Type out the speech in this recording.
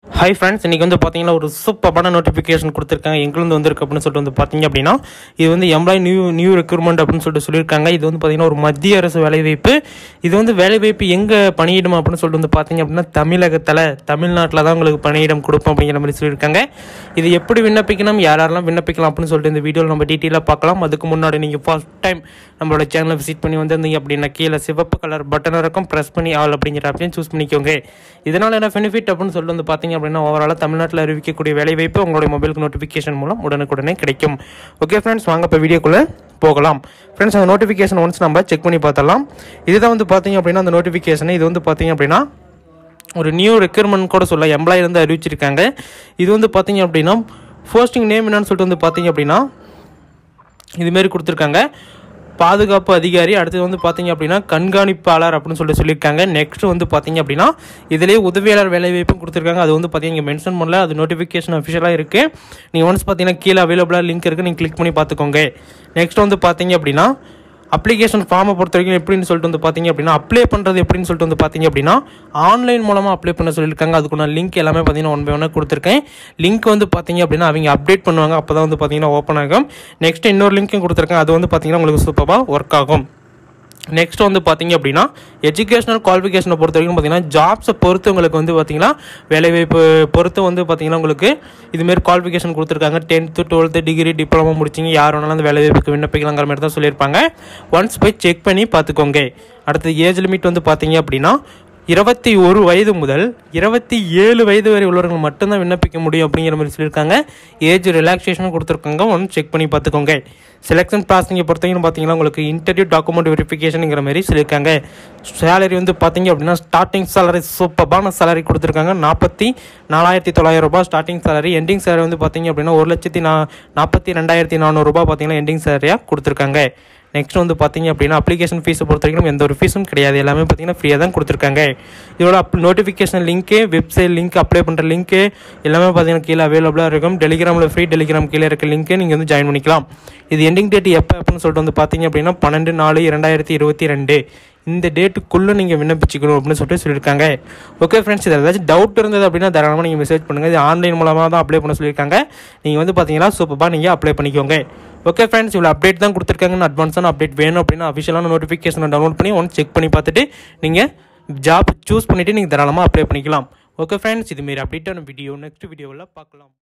hi friends இன்றைக்கி வந்து பார்த்தீங்கன்னா ஒரு சூப்பரான நோட்டிஃபிகேஷன் கொடுத்துருக்காங்க எங்கேருந்து வந்திருக்கு அப்படின்னு சொல்லிட்டு வந்து பார்த்தீங்க அப்படின்னா இது வந்து எம்ப்ளாய் நியூ நியூ ரெக்ரூட்மெண்ட் அப்படின்னு சொல்லிட்டு சொல்லியிருக்காங்க இது வந்து பார்த்தீங்கன்னா ஒரு மத்திய அரசு வேலைவாய்ப்பு இது வந்து வேலைவாய்ப்பு எங்கே பணியிடம் அப்படின்னு சொல்லிட்டு வந்து பார்த்தீங்க அப்படின்னா தமிழகத்தில் தமிழ்நாட்டில் தான் உங்களுக்கு பணியிடம் கொடுப்போம் அப்படிங்கிற மாதிரி சொல்லியிருக்காங்க இது எப்படி விண்ணப்பிக்கணும் யார் யாரெல்லாம் விண்ணப்பிக்கலாம் அப்படின்னு சொல்லிட்டு இந்த வீடியோவில் நம்ம டீட்டெயிலாக பார்க்கலாம் அதுக்கு முன்னாடி நீங்கள் ஃபர்ஸ்ட் டைம் நம்மளோட சேனலை விசிட் பண்ணி வந்திருந்தீங்க அப்படின்னா கீழே சிவப்பு கலர் பட்டன் இருக்கும் ப்ரெஸ் பண்ணி ஆல் அப்படிங்கிற ஆப்ஷன் சூஸ் பண்ணிக்கோங்க இதனால் என்ன பெனிஃபிட் அப்படின்னு சொல்லிட்டு வந்து பார்த்தீங்க அப்படின்னா ஓவராலாக தமிழ்நாட்டில் அறிவிக்கக்கூடிய வேலைவாய்ப்பு உங்களுடைய மொபைலுக்கு நோட்டிஃபிகேஷன் மூலம் உடனுக்குடனே கிடைக்கும் ஓகே ஃப்ரெண்ட்ஸ் வாங்க இப்போ வீடியோக்குள்ளே போகலாம் ஃப்ரெண்ட்ஸ் அந்த நோட்டிஃபிகேஷன் ஒன்ஸ் நம்ம செக் பண்ணி பார்த்தலாம் இதுதான் வந்து பார்த்தீங்க அப்படின்னா அந்த நோட்டிஃபிகேஷன் இது வந்து பார்த்தீங்க அப்படின்னா ஒரு நியூ ரெக்யூர்மெண்ட் கூட சொல்ல எம்ப்ளாயி வந்து அறிவிச்சிருக்காங்க இது வந்து பார்த்தீங்க அப்படின்னா போஸ்டிங் நேம் என்னன்னு சொல்லிட்டு வந்து பார்த்தீங்க அப்படின்னா இதுமாரி கொடுத்துருக்காங்க பாதுகாப்பு அதிகாரி அடுத்தது வந்து பார்த்தீங்க அப்படின்னா கண்காணிப்பாளர் அப்படின்னு சொல்லிட்டு சொல்லியிருக்காங்க நெக்ஸ்ட் வந்து பார்த்தீங்க அப்படின்னா இதிலேயே உதவியாளர் வேலைவாய்ப்பும் கொடுத்துருக்காங்க அது வந்து பார்த்தீங்கன்னா இங்கே மென்ஷன் பண்ணல அது நோட்டிஃபிகேஷன் அஃபிஷியலாக இருக்குது நீங்கள் ஒன்ஸ் பார்த்தீங்கன்னா கீழே அவைலபிளாக லிங்க் இருக்குது நீங்கள் கிளிக் பண்ணி பார்த்துக்கோங்க நெக்ஸ்ட் வந்து பார்த்தீங்க அப்படின்னா அப்ளிகேஷன் ஃபார்மை பொறுத்த வரைக்கும் எப்படின்னு சொல்லிட்டு வந்து பார்த்தீங்க அப்படின்னா அப்ளை பண்ணுறது எப்படின்னு சொல்லிட்டு வந்து பார்த்தீங்க அப்படின்னா ஆன்லைன் மூலமாக அப்ளை பண்ண சொல்லியிருக்காங்க அதுக்குள்ள லிங்க் எல்லாமே பார்த்தீங்கன்னா ஒன் பை ஒன்னாக கொடுத்துருக்கேன் லிங்க் வந்து பார்த்தீங்க அப்படின்னா அவங்க அப்டேட் பண்ணுவாங்க அப்போ தான் வந்து பார்த்தீங்கன்னா ஓப்பன் ஆகும் நெக்ஸ்ட் இன்னொரு லிங்க்கும் கொடுத்துருக்கேன் அது வந்து பார்த்தீங்கன்னா உங்களுக்கு சூப்பராக ஒர்க் ஆகும் நெக்ஸ்ட் வந்து பார்த்தீங்க அப்படின்னா எஜுகேஷனல் குவாலிஃபிகேஷனை பொறுத்த வரைக்கும் பார்த்தீங்கன்னா ஜாப்ஸை பொறுத்து உங்களுக்கு வந்து பார்த்தீங்கன்னா வேலைவாய்ப்பு பொறுத்து வந்து பார்த்தீங்கன்னா உங்களுக்கு இதுமாரி குவாலிஃபிகேஷன் கொடுத்துருக்காங்க டென்த்து டுவெல்த்து டிகிரி டிப்ளமோ முடிச்சிங்க யார் வேணாலும் அந்த வேலைவாய்ப்புக்கு விண்ணப்பிக்கலாங்கிற மாதிரி தான் சொல்லியிருப்பாங்க ஒன்ஸ் போய் செக் பண்ணி பார்த்துக்கோங்க அடுத்து ஏஜ் லிமிட் வந்து பார்த்தீங்க அப்படின்னா இருபத்தி ஒரு வயது முதல் இருபத்தி ஏழு வயது வரை உள்ளவர்கள் மட்டும்தான் விண்ணப்பிக்க முடியும் அப்படிங்கிற மாதிரி சொல்லியிருக்காங்க ஏஜ் ரிலாக்ஸேஷனும் கொடுத்துருக்காங்க ஒன்று செக் பண்ணி பார்த்துக்கோங்க செலெக்ஷன் ப்ராசஸிங்கை பொறுத்தவரைக்கும் பார்த்தீங்கன்னா உங்களுக்கு இன்டர்வியூ டாக்குமெண்ட் வெரிஃபிகேஷனுங்கிற மாதிரி சொல்லியிருக்காங்க சேலரி வந்து பார்த்தீங்க அப்படின்னா ஸ்டார்டிங் சேலரி சூப்பரான சேலரி கொடுத்துருக்காங்க நாற்பத்தி நாலாயிரத்தி தொள்ளாயிரம் ரூபாய் ஸ்டார்டிங் சேலரி எண்டிங் சேலரி வந்து பார்த்தீங்க அப்படின்னா ஒரு லட்சத்தி நா நாற்பத்தி ரெண்டாயிரத்தி நானூறுரூபா பார்த்தீங்கன்னா எண்டிங் சேலரியாக கொடுத்துருக்காங்க நெக்ஸ்ட் வந்து பார்த்தீங்க அப்படின்னா அப்ளிகேஷன் ஃபீஸை பொறுத்த வரைக்கும் எந்த ஒரு ஃபீஸும் கிடையாது எல்லாமே பார்த்தீங்கன்னா ஃப்ரீயாக தான் கொடுத்துருக்காங்க இதோட up notification link website link apply பண்ணுற லிங்க்கு எல்லாமே பார்த்தீங்கன்னா கீழே அவைலபிளாக இருக்கும் டெலிகிராமில் ஃப்ரீ டெலிகிராம் கீழே இருக்க லிங்க்கு நீங்கள் வந்து ஜாயின் பண்ணிக்கலாம் இது எண்டிங் டேட் எப்போ அப்படின்னு சொல்லிட்டு வந்து பார்த்தீங்க அப்படின்னா பன்னெண்டு நாலு இரண்டாயிரத்தி இருபத்தி ரெண்டு இந்த டேட்டுக்குள்ளே நீங்கள் விண்ணப்பிச்சிக்கணும் அப்படின்னு சொல்லிட்டு சொல்லியிருக்காங்க ஓகே ஃப்ரெண்ட்ஸ் இதில் ஏதாச்சும் டவுட் இருந்தது அப்படின்னா தாராளமாக நீங்கள் மெசேஜ் பண்ணுங்கள் இது ஆன்லைன் மூலமாக தான் அப்ளை பண்ண சொல்லியிருக்காங்க நீங்கள் வந்து பார்த்தீங்கன்னா சூப்பராக நீங்கள் அப்ளை பண்ணிக்கோங்க ஓகே ஃப்ரெண்ட்ஸ் இவ்வளோ அப்டேட் தான் கொடுத்துருக்காங்கன்னு அட்வான்ஸான அப்டேட் வேணும் அப்படின்னா அஃபிஷியலான நோட்டிஃபிகேஷனை டவுன்லோட் பண்ணி ஒன் செக் பண்ணி பார்த்துட்டு நீங்கள் ஜாப் சூஸ் பண்ணிவிட்டு நீங்கள் தாராளமாக அப்ளை பண்ணிக்கலாம் ஓகே ஃப்ரெண்ட்ஸ் இதுமாரி அப்டேட்டான வீடியோ நெக்ஸ்ட் வீடியோவில் பார்க்கலாம்